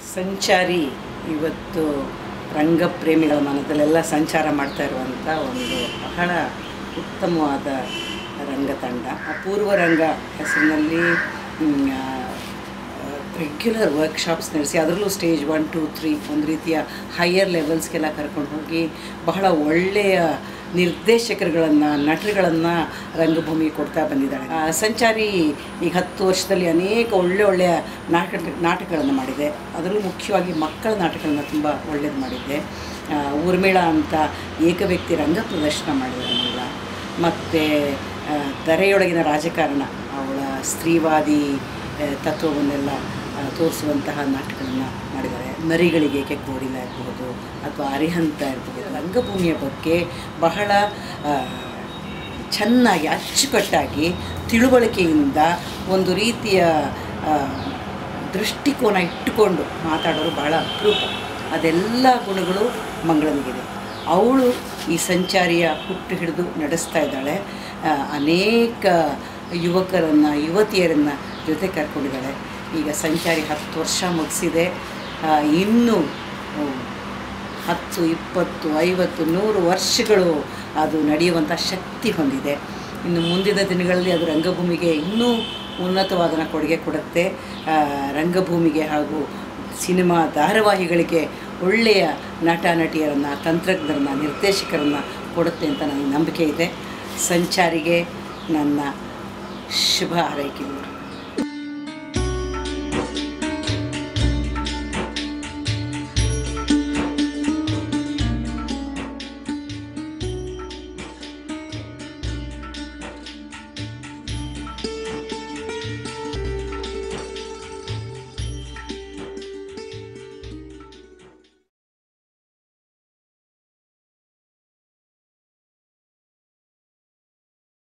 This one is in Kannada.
ಸಂಚಾರಿ ಇವತ್ತು ರಂಗಪ್ರೇಮಿಗಳ ಮನದಲ್ಲೆಲ್ಲ ಸಂಚಾರ ಮಾಡ್ತಾ ಇರುವಂಥ ಒಂದು ಬಹಳ ಉತ್ತಮವಾದ ರಂಗತಂಡ ಅಪೂರ್ವ ರಂಗ ಹೆಸರಿನಲ್ಲಿ ರೆಗ್ಯುಲರ್ ವರ್ಕ್ಶಾಪ್ಸ್ ನಡೆಸಿ ಅದರಲ್ಲೂ ಸ್ಟೇಜ್ ಒನ್ ಟು ತ್ರೀ ಒಂದು ರೀತಿಯ ಹೈಯರ್ ಲೆವೆಲ್ಸ್ಗೆಲ್ಲ ಕರ್ಕೊಂಡು ಹೋಗಿ ಬಹಳ ಒಳ್ಳೆಯ ನಿರ್ದೇಶಕರುಗಳನ್ನು ನಟರುಗಳನ್ನು ರಂಗಭೂಮಿಗೆ ಕೊಡ್ತಾ ಬಂದಿದ್ದಾಳೆ ಆ, ಸಂಚಾರಿ ಈಗ ಹತ್ತು ವರ್ಷದಲ್ಲಿ ಅನೇಕ ಒಳ್ಳೆ ಒಳ್ಳೆಯ ನಾಟಕ ನಾಟಕಗಳನ್ನು ಮಾಡಿದೆ ಅದರಲ್ಲೂ ಮುಖ್ಯವಾಗಿ ಮಕ್ಕಳ ನಾಟಕಗಳನ್ನ ತುಂಬ ಒಳ್ಳೇದು ಮಾಡಿದ್ದೆ ಆ, ಊರ್ಮಿಳ ಅಂತ ಏಕವ್ಯಕ್ತಿ ರಂಗ ಪ್ರದರ್ಶನ ಮಾಡಿದ್ದಾರೆ ಮಗಳ ಮತ್ತು ದರೆಯೊಳಗಿನ ರಾಜಕಾರಣ ಅವಳ ಸ್ತ್ರೀವಾದಿ ಆ, ತತ್ವವನ್ನೆಲ್ಲ ಆ, ತೋರಿಸುವಂತಹ ನಾಟಕಗಳನ್ನು ಮಾಡಿದ್ದಾರೆ ನರಿಗಳಿಗೆ ಕೆಕ್ಕೋಡಿಲ ಇರಬಹುದು ಅಥವಾ ಅರಿಹಂತ ಇರಬಹುದು ರಂಗಭೂಮಿಯ ಬಗ್ಗೆ ಬಹಳ ಆ, ಚೆನ್ನಾಗಿ ಅಚ್ಚುಕಟ್ಟಾಗಿ ತಿಳುವಳಿಕೆಯಿಂದ ಒಂದು ರೀತಿಯ ಆ, ದೃಷ್ಟಿಕೋನ ಇಟ್ಟುಕೊಂಡು ಮಾತಾಡೋರು ಬಹಳ ಅಪರೂಪ ಅದೆಲ್ಲ ಗುಣಗಳು ಮಂಗಳನಿಗಿದೆ ಅವಳು ಈ ಸಂಚಾರಿಯ ಹುಟ್ಟು ಹಿಡಿದು ನಡೆಸ್ತಾ ಇದ್ದಾಳೆ ಆ, ಅನೇಕ ಯುವಕರನ್ನು ಯುವತಿಯರನ್ನು ಜೊತೆ ಕರ್ಕೊಂಡಿದ್ದಾಳೆ ಈಗ ಸಂಚಾರಿ ಹತ್ತು ವರ್ಷ ಮುಗಿಸಿದೆ ಆ, ಇನ್ನೂ ಹ್ಮ್, ಹತ್ತು ಇಪ್ಪತ್ತು ಐವತ್ತು ನೂರು ವರ್ಷಗಳು ಅದು ನಡೆಯುವಂಥ ಶಕ್ತಿ ಹೊಂದಿದೆ ಇನ್ನು ಮುಂದಿನ ದಿನಗಳಲ್ಲಿ ಅದು ರಂಗಭೂಮಿಗೆ ಇನ್ನೂ ಉನ್ನತವಾದ ಕೊಡುಗೆ ಕೊಡುತ್ತೆ ಆ, ರಂಗಭೂಮಿಗೆ ಹಾಗೂ ಸಿನಿಮಾ ಧಾರಾವಾಹಿಗಳಿಗೆ ಒಳ್ಳೆಯ ನಟ ನಟಿಯರನ್ನು ತಂತ್ರಜ್ಞರನ್ನು ನಿರ್ದೇಶಕರನ್ನು ಕೊಡುತ್ತೆ ಅಂತ ನನಗೆ ನಂಬಿಕೆ ಇದೆ ಸಂಚಾರಿಗೆ ನನ್ನ ಶುಭ ಹಾರೈಕೆಗಳು